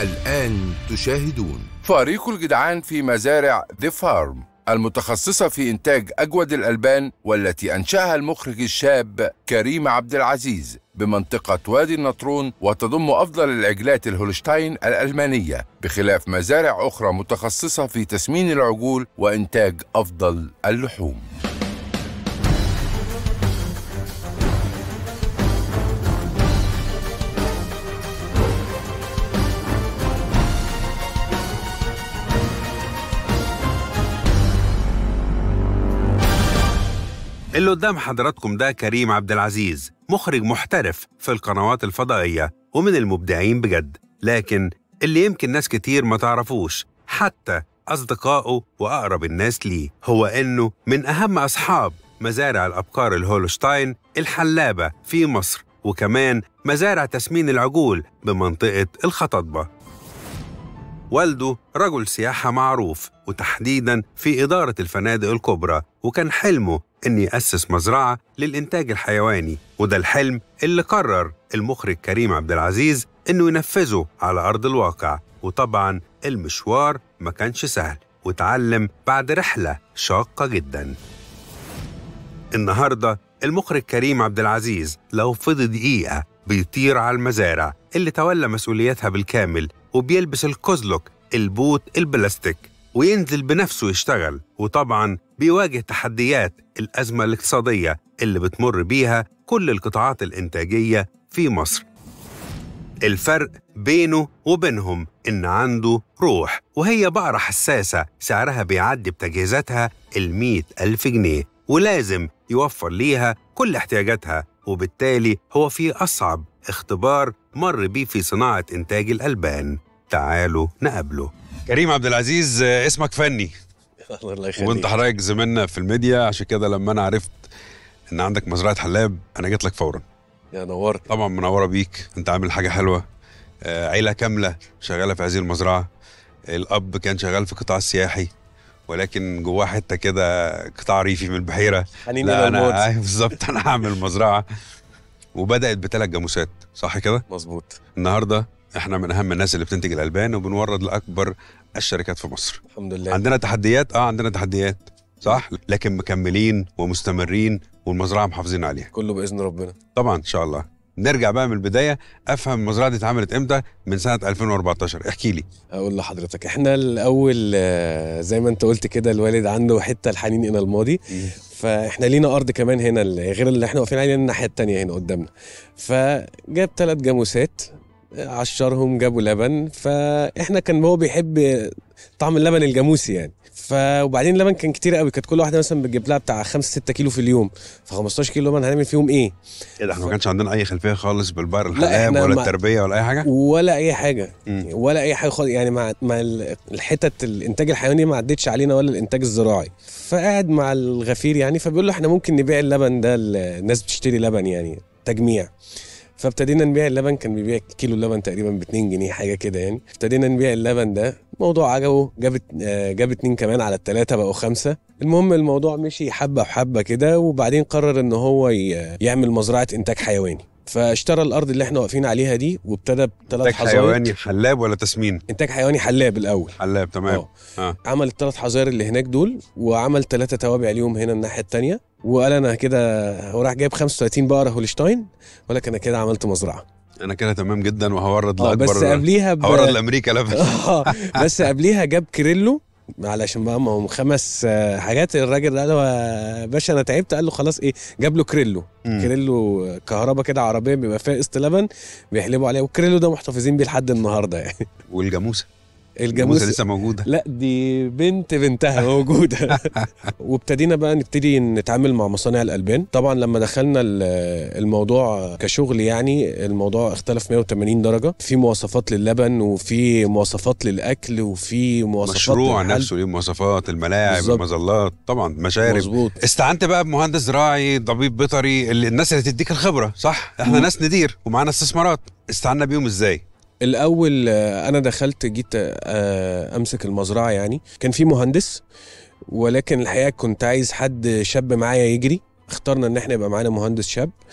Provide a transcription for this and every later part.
الآن تشاهدون فريق الجدعان في مزارع ذا فارم المتخصصة في إنتاج أجود الألبان والتي أنشأها المخرج الشاب كريم عبد العزيز بمنطقة وادي النطرون وتضم أفضل العجلات الهولشتاين الألمانية بخلاف مزارع أخرى متخصصة في تسمين العجول وإنتاج أفضل اللحوم اللي قدام حضراتكم ده كريم عبد العزيز مخرج محترف في القنوات الفضائية ومن المبدعين بجد لكن اللي يمكن ناس كتير ما تعرفوش حتى أصدقائه وأقرب الناس ليه هو إنه من أهم أصحاب مزارع الأبقار الهولشتاين الحلابة في مصر وكمان مزارع تسمين العجول بمنطقة الخططبة والده رجل سياحة معروف وتحديدا في إدارة الفنادق الكبرى وكان حلمه إن يأسس مزرعة للإنتاج الحيواني وده الحلم اللي قرر المخرج كريم عبد العزيز إنه ينفذه على أرض الواقع وطبعا المشوار ما كانش سهل وتعلم بعد رحلة شاقة جدا النهارده المخرج كريم عبد العزيز لو فضل دقيقة بيطير على المزارع اللي تولى مسؤوليتها بالكامل وبيلبس الكزلك البوت البلاستيك وينزل بنفسه يشتغل وطبعا بيواجه تحديات الأزمة الاقتصادية اللي بتمر بيها كل القطاعات الإنتاجية في مصر الفرق بينه وبينهم إن عنده روح وهي بقرة حساسة سعرها بيعدي بتجهيزاتها المية ألف جنيه ولازم يوفر ليها كل احتياجاتها وبالتالي هو في أصعب اختبار مر بيه في صناعة إنتاج الألبان تعالوا نقابله كريم عبد العزيز آه، اسمك فني الله يخليك وانت حضرتك زميلنا في الميديا عشان كده لما انا عرفت ان عندك مزرعه حلاب انا جيت لك فورا يا نورت طبعا منوره بيك انت عامل حاجه حلوه آه، عيله كامله شغاله في هذه المزرعه الاب كان شغال في القطاع السياحي ولكن جواه حته كده قطاع ريفي من البحيره حنين لا الى انا الموت أيوة بالظبط انا هعمل مزرعه وبدات بثلاث جاموسات صح كده مظبوط النهارده احنا من اهم الناس اللي بتنتج الالبان وبنورد لاكبر الشركات في مصر الحمد لله عندنا تحديات اه عندنا تحديات صح لكن مكملين ومستمرين والمزرعه محافظين عليها كله باذن ربنا طبعا ان شاء الله نرجع بقى من البدايه افهم المزرعه دي اتعملت امتى من سنه 2014 احكي لي اقول لحضرتك احنا الاول آه، زي ما انت قلت كده الوالد عنده حته الحنين الى الماضي فاحنا لينا ارض كمان هنا ال- غير اللي احنا واقفين عليها الناحيه التانية هنا قدامنا فجاب ثلاث جاموسات آه، عشرهم جابوا لبن فاحنا كان هو بيحب طعم اللبن الجاموسي يعني ف وبعدين اللبن كان كتير قوي كانت كل واحده مثلا بتجيب لها بتاع 5 6 كيلو في اليوم ف 15 كيلو لبن هنعمل فيهم ايه ايه ده احنا ما كانش عندنا اي خلفيه خالص بالبار لا، الحلاب إحنا ولا ما- التربيه ولا اي حاجه ولا اي حاجه مم. ولا اي حاجه خالص يعني مع مع ال- الحتت الانتاج الحيواني ما عدتش علينا ولا الانتاج الزراعي فقاعد مع الغفير يعني فبيقول له احنا ممكن نبيع اللبن ده ل- الناس بتشتري لبن يعني تجميع فابتدينا نبيع اللبن كان بيبيع كيلو اللبن تقريبا ب 2 جنيه حاجه كده يعني ابتدينا نبيع اللبن ده الموضوع عجبه جاب ات- آه، جاب اتنين كمان على التلاته بقوا خمسه المهم الموضوع مشي حبه بحبه كده وبعدين قرر ان هو ي- يعمل مزرعه انتاج حيواني فاشترى الارض اللي احنا واقفين عليها دي وابتدى بثلاث انتاج حظاير حيواني حلاب ولا تسمين انتاج حيواني حلاب الاول حلاب تمام اه اه عمل الثلاث حظاير اللي هناك دول وعمل ثلاثه توابع اليوم هنا الناحيه الثانيه وقال انا كده هو راح جايب 35 بقره هولشتاين ولكن انا كده عملت مزرعه انا كده تمام جدا وهورد اه لاكبر بس قبليها ب... هورد لامريكا لبن آه، بس قبليها جاب كريلو علشان بقى ما هم خمس آه، حاجات الراجل قال له يا باشا انا تعبت قال له خلاص ايه جاب له كريلو مم. كريلو كهرباء كده عربيه بيبقى فيها قسط لبن بيحلبوا عليها والكريلو ده محتفظين بيه لحد النهارده يعني والجاموسه الجاموس الجاموسه لسه موجوده لا دي بنت بنتها موجوده وابتدينا بقى نبتدي نتعامل مع مصانع الالبان طبعا لما دخلنا ال- الموضوع كشغل يعني الموضوع اختلف 180 درجه في مواصفات للبن وفي مواصفات للاكل وفي مواصفات مشروع للحل. نفسه ليه مواصفات الملاعب بالظبط. المظلات طبعا مشارب مظبوط استعنت بقى بمهندس زراعي طبيب بيطري اللي الناس اللي تديك الخبره صح احنا مم. ناس ندير ومعانا استثمارات استعنا بيهم ازاي الاول آه، انا دخلت جيت آه، امسك المزرعه يعني كان في مهندس ولكن الحقيقه كنت عايز حد شاب معايا يجري اخترنا ان احنا يبقى معانا مهندس شاب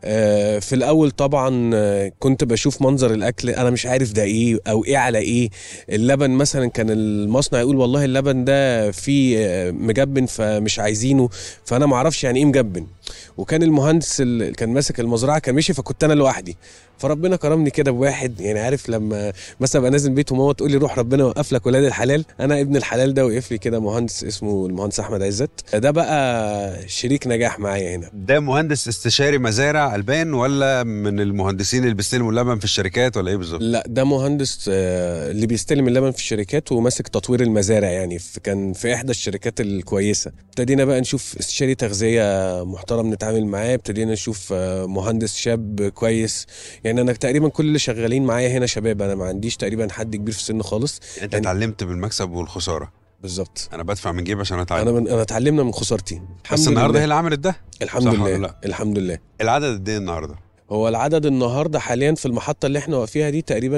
آه، في الاول طبعا آه، كنت بشوف منظر الاكل انا مش عارف ده ايه او ايه على ايه اللبن مثلا كان المصنع يقول والله اللبن ده فيه آه، مجبن فمش عايزينه فانا ما اعرفش يعني ايه مجبن وكان المهندس اللي كان ماسك المزرعه كان مشي فكنت انا لوحدي فربنا كرمني كده بواحد يعني عارف لما مثلا ابقى نازل بيت وماما تقول لي روح ربنا يوقف لك ولاد الحلال انا ابن الحلال ده وقف لي كده مهندس اسمه المهندس احمد عزت ده بقى شريك نجاح معايا هنا ده مهندس استشاري مزارع البان ولا من المهندسين اللي بيستلموا اللبن في الشركات ولا ايه بالظبط لا ده مهندس آه، اللي بيستلم اللبن في الشركات وماسك تطوير المزارع يعني في كان في احدى الشركات الكويسه ابتدينا بقى نشوف استشاري تغذيه محترم نتعامل معاه ابتدينا نشوف آه، مهندس شاب كويس يعني انا تقريبا كل اللي شغالين معايا هنا شباب انا ما عنديش تقريبا حد كبير في السن خالص يعني انت يعني- اتعلمت بالمكسب والخساره بالظبط انا بدفع من جيبي عشان انا اتعلم من انا اتعلمنا من خسارتي الحمد بس النهارده هي لله. اللي عملت ده الحمد صح لله ولا لا؟ الحمد لله العدد قد ايه النهارده هو العدد النهارده حاليا في المحطه اللي احنا واقفيها دي تقريبا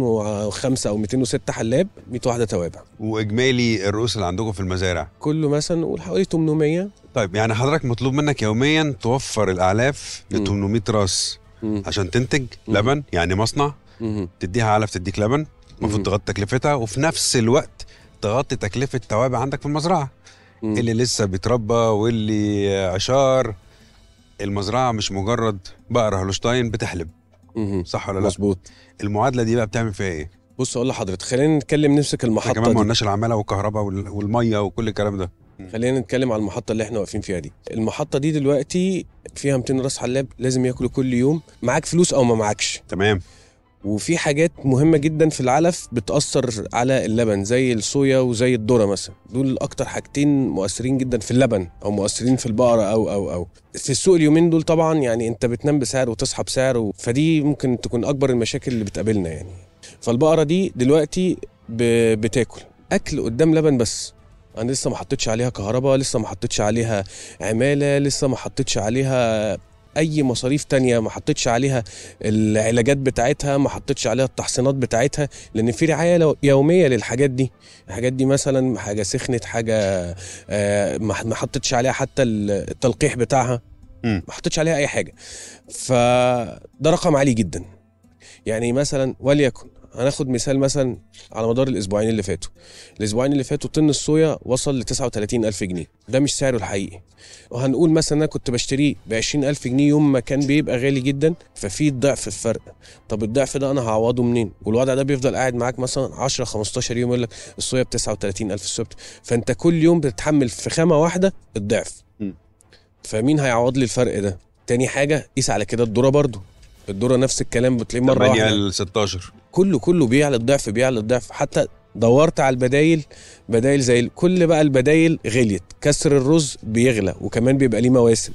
205 او 206 حلاب 100 واحده توابع واجمالي الرؤوس اللي عندكم في المزارع كله مثلا نقول حوالي 800 طيب يعني حضرتك مطلوب منك يوميا توفر الاعلاف ل مم. 800 راس مم. عشان تنتج مم. لبن يعني مصنع مهم. تديها علف تديك لبن المفروض مم. تغطي تكلفتها وفي نفس الوقت تغطي تكلفه توابع عندك في المزرعه مم. اللي لسه بيتربى واللي عشار المزرعه مش مجرد بقره هولشتاين بتحلب مهم. صح ولا لا مظبوط المعادله دي بقى بتعمل فيها ايه بص اقول لحضرتك خلينا نتكلم نمسك احنا المحطه كمان ما دي قلناش العماله والكهرباء وال- والميه وكل الكلام ده خلينا نتكلم على المحطه اللي احنا واقفين فيها دي المحطه دي دلوقتي فيها 200 راس حلاب لازم ياكلوا كل يوم معاك فلوس او ما معاكش تمام وفي حاجات مهمه جدا في العلف بتاثر على اللبن زي الصويا وزي الذره مثلا دول اكتر حاجتين مؤثرين جدا في اللبن او مؤثرين في البقره او او او في السوق اليومين دول طبعا يعني انت بتنام بسعر وتصحى بسعر و... فدي ممكن تكون اكبر المشاكل اللي بتقابلنا يعني فالبقره دي دلوقتي ب... بتاكل اكل قدام لبن بس انا لسه ما حطيتش عليها كهرباء لسه ما حطيتش عليها عماله لسه ما حطيتش عليها اي مصاريف تانية ما حطيتش عليها العلاجات بتاعتها ما حطيتش عليها التحصينات بتاعتها لان في رعايه لو- يوميه للحاجات دي الحاجات دي مثلا حاجه سخنت حاجه آه، ما ما حطيتش عليها حتى التلقيح بتاعها مم. ما حطيتش عليها اي حاجه فده رقم عالي جدا يعني مثلا وليكن هناخد مثال مثلا على مدار الاسبوعين اللي فاتوا الاسبوعين اللي فاتوا طن الصويا وصل ل 39 الف جنيه ده مش سعره الحقيقي وهنقول مثلا انا كنت بشتريه ب 20 الف جنيه يوم ما كان بيبقى غالي جدا ففي ضعف الفرق طب الضعف ده انا هعوضه منين والوضع ده بيفضل قاعد معاك مثلا 10 15 يوم يقول لك الصويا ب 39 الف الصويا بت- فانت كل يوم بتتحمل في خامه واحده الضعف م. فمين هيعوض لي الفرق ده تاني حاجه قيس على كده الذره برضو الذره نفس الكلام بتلاقيه مره 8 واحده ل 16 كله كله بيعلى الضعف بيعلى الضعف حتى دورت على البدايل بدايل زي ال- كل بقى البدايل غليت كسر الرز بيغلى وكمان بيبقى ليه مواسم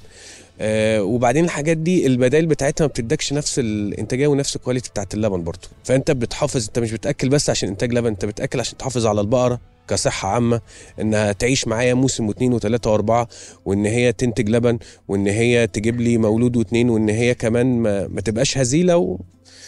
آه وبعدين الحاجات دي البدايل بتاعتها ما بتدكش نفس الانتاجيه ونفس الكواليتي بتاعت اللبن برضه فانت بتحافظ انت مش بتاكل بس عشان انتاج لبن انت بتاكل عشان تحافظ على البقره كصحة عامة انها تعيش معايا موسم واثنين وثلاثة واربعة وان هي تنتج لبن وان هي تجيب لي مولود واثنين وان هي كمان ما, ما تبقاش هزيلة و...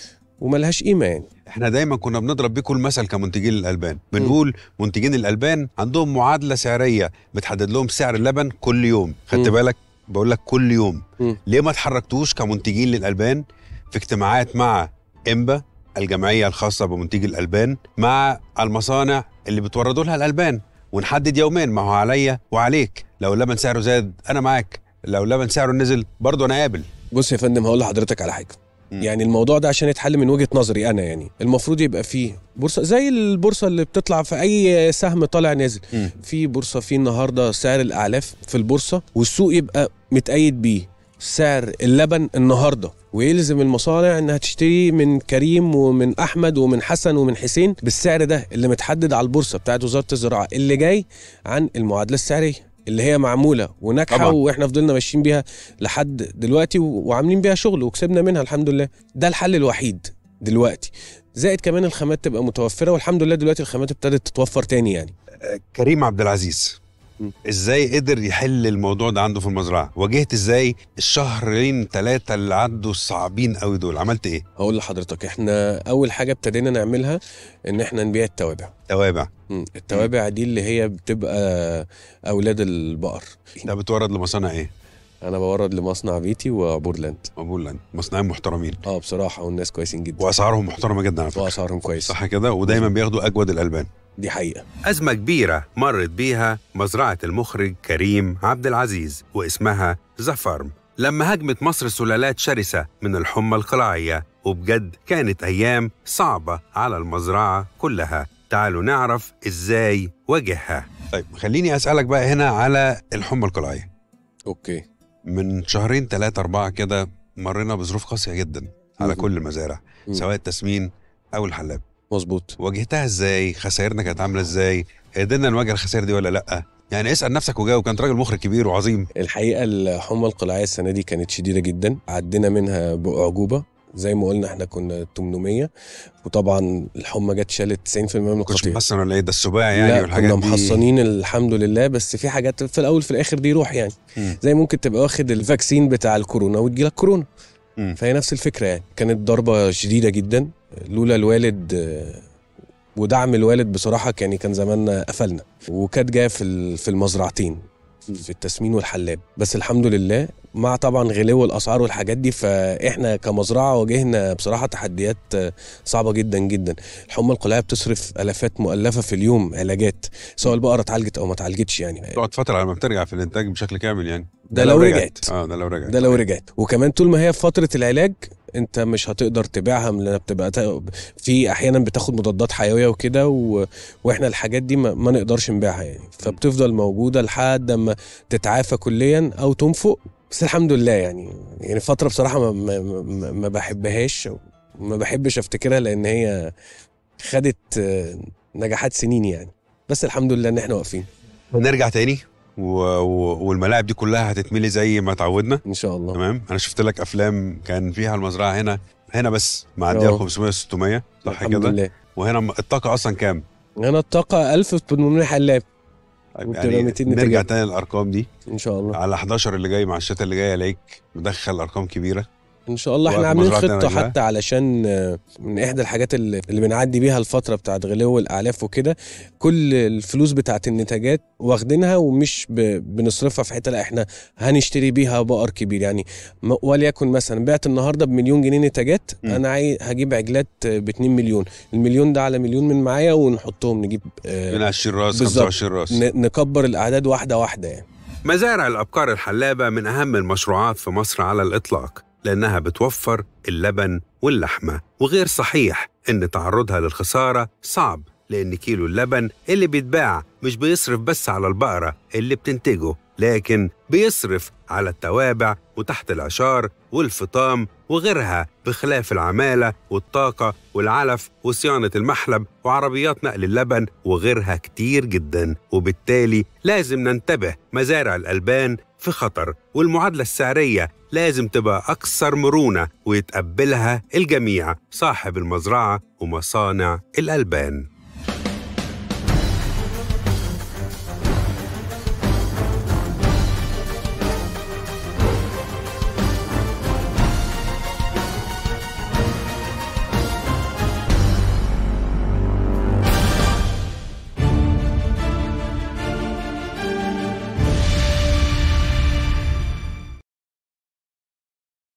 وملهاش قيمة يعني احنا دايما كنا بنضرب بيكم المثل كمنتجين الالبان بنقول منتجين الالبان عندهم معادله سعريه بتحدد لهم سعر اللبن كل يوم خدت مم. بالك بقول لك كل يوم مم. ليه ما اتحركتوش كمنتجين للالبان في اجتماعات مع امبا الجمعيه الخاصه بمنتجي الالبان مع المصانع اللي بتوردوا لها الالبان ونحدد يومين ما هو عليا وعليك لو اللبن سعره زاد انا معاك لو اللبن سعره نزل برضه انا قابل بص يا فندم هقول لحضرتك على حاجه مم. يعني الموضوع ده عشان يتحل من وجهه نظري انا يعني المفروض يبقى فيه بورصه زي البورصه اللي بتطلع في اي سهم طالع نازل مم. في بورصه في النهارده سعر الاعلاف في البورصه والسوق يبقى متأيد بيه سعر اللبن النهارده ويلزم المصانع انها تشتري من كريم ومن احمد ومن حسن ومن حسين بالسعر ده اللي متحدد على البورصه بتاعت وزاره الزراعه اللي جاي عن المعادله السعريه اللي هي معموله وناجحه طبعاً. واحنا فضلنا ماشيين بيها لحد دلوقتي و- وعاملين بيها شغل وكسبنا منها الحمد لله ده الحل الوحيد دلوقتي زائد كمان الخامات تبقى متوفره والحمد لله دلوقتي الخامات ابتدت تتوفر تاني يعني كريم عبد العزيز مم. ازاي قدر يحل الموضوع ده عنده في المزرعه واجهت ازاي الشهرين ثلاثه اللي عدوا الصعبين قوي دول عملت ايه هقول لحضرتك احنا اول حاجه ابتدينا نعملها ان احنا نبيع التوابع توابع مم. التوابع دي اللي هي بتبقى اولاد البقر ده بتورد لمصانع ايه انا بورد لمصنع بيتي وبورلاند بقول لك مصنعين محترمين اه بصراحه والناس كويسين جدا واسعارهم محترمه جدا على فكره واسعارهم كويسه صح كده ودايما بياخدوا اجود الالبان دي حقيقه أزمة كبيرة مرت بيها مزرعة المخرج كريم عبد العزيز واسمها زفارم لما هجمت مصر سلالات شرسة من الحمى القلاعية وبجد كانت أيام صعبة على المزرعة كلها تعالوا نعرف إزاي واجهها طيب خليني أسألك بقى هنا على الحمى القلاعية اوكي من شهرين ثلاثة أربعة كده مرينا بظروف قاسية جدا على مم. كل المزارع مم. سواء التسمين أو الحلاب مظبوط واجهتها ازاي خسائرنا كانت عامله ازاي قدرنا نواجه الخسائر دي ولا لا يعني اسال نفسك وجاوب كنت راجل مخرج كبير وعظيم الحقيقه الحمى القلاعيه السنه دي كانت شديده جدا عدينا منها باعجوبه زي ما قلنا احنا كنا 800 وطبعا الحمى جت شالت 90% من كنتش القطيع محسن ولا ايه ده السباع يعني لا والحاجات كنا دي محصنين الحمد لله بس في حاجات في الاول في الاخر دي روح يعني مم. زي ممكن تبقى واخد الفاكسين بتاع الكورونا وتجيلك كورونا مم. فهي نفس الفكره يعني كانت ضربه شديده جدا لولا الوالد آه، ودعم الوالد بصراحه كان كان زماننا قفلنا وكانت جايه في ال- في المزرعتين في التسمين والحلاب بس الحمد لله مع طبعا غلو الاسعار والحاجات دي فاحنا كمزرعه واجهنا بصراحه تحديات آه، صعبه جدا جدا الحمى القلاعيه بتصرف الافات مؤلفه في اليوم علاجات سواء البقره اتعالجت او ما اتعالجتش يعني تقعد فتره على ما بترجع في الانتاج بشكل كامل يعني ده لو رجعت. اه ده لو رجعت ده لو رجعت وكمان طول ما هي في فتره العلاج انت مش هتقدر تبيعها لان بتبقى تا- في احيانا بتاخد مضادات حيويه وكده و... واحنا الحاجات دي ما, ما نقدرش نبيعها يعني فبتفضل موجوده لحد ما تتعافى كليا او تنفق بس الحمد لله يعني يعني فتره بصراحه ما, ما, ما, ما بحبهاش ما بحبش افتكرها لان هي خدت آه، نجاحات سنين يعني بس الحمد لله ان احنا واقفين هنرجع تاني و... و... والملاعب دي كلها هتتملي زي ما تعودنا ان شاء الله تمام انا شفت لك افلام كان فيها المزرعه هنا هنا بس معديه اه. ال 500 600 صح الحمد كده لله وهنا الطاقه اصلا كام انا الطاقه 1800 حلاب طيب وبتبقى يعني 200 نرجع نتيجة. تاني للارقام دي ان شاء الله على 11 اللي جاي مع الشتاء اللي جاي الاقيك مدخل ارقام كبيره ان شاء الله وقت احنا عاملين مزرعة خطه نجلاء. حتى علشان آه، من احدى الحاجات اللي, اللي بنعدي بيها الفتره بتاعت غلو الاعلاف وكده كل الفلوس بتاعت النتاجات واخدينها ومش ب... بنصرفها في حته لا احنا هنشتري بيها بقر كبير يعني م- وليكن مثلا بعت النهارده بمليون جنيه نتاجات م. انا عاي... هجيب عجلات ب 2 مليون المليون ده على مليون من معايا ونحطهم نجيب آه، من 20 راس بالظبط. 25 راس ن... نكبر الاعداد واحده واحده يعني مزارع الأبقار الحلابة من أهم المشروعات في مصر على الإطلاق لأنها بتوفر اللبن واللحمة وغير صحيح إن تعرضها للخسارة صعب لأن كيلو اللبن اللي بيتباع مش بيصرف بس على البقرة اللي بتنتجه لكن بيصرف على التوابع وتحت العشار والفطام وغيرها بخلاف العمالة والطاقة والعلف وصيانة المحلب وعربيات نقل اللبن وغيرها كتير جدا وبالتالي لازم ننتبه مزارع الألبان في خطر والمعادلة السعرية لازم تبقى أكثر مرونة ويتقبلها الجميع صاحب المزرعة ومصانع الألبان